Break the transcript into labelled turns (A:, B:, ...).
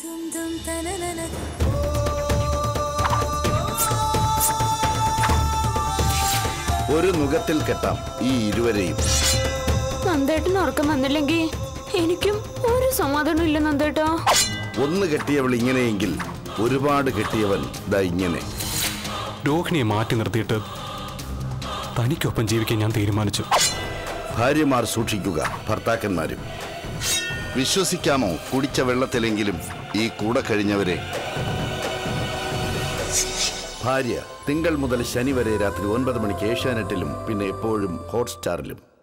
A: ഒരു നുഖത്തിൽ കെട്ടാം ഈ ഇരുവരെയും
B: നന്ദേട്ടന് ഉറക്കം വന്നില്ലെങ്കിൽ എനിക്കും ഒരു സമാധാനം ഇല്ല നന്ദേട്ടാ
A: ഒന്ന് കെട്ടിയവൾ ഇങ്ങനെയെങ്കിൽ ഒരുപാട് കെട്ടിയവൻ ദാ ഇങ്ങനെ
C: രോഹിണിയെ മാറ്റി നിർത്തിയിട്ട് തനിക്കൊപ്പം ജീവിക്കാൻ ഞാൻ തീരുമാനിച്ചു
A: ഭാര്യമാർ സൂക്ഷിക്കുക ഭർത്താക്കന്മാരും വിശ്വസിക്കാമോ കുടിച്ച വെള്ളത്തിലെങ്കിലും ഈ കൂടെ കഴിഞ്ഞവരെ ഭാര്യ തിങ്കൾ മുതൽ ശനി വരെ രാത്രി ഒൻപത് മണിക്ക് ഏഷ്യാനെറ്റിലും പിന്നെ എപ്പോഴും ഹോട്ട്സ്റ്റാറിലും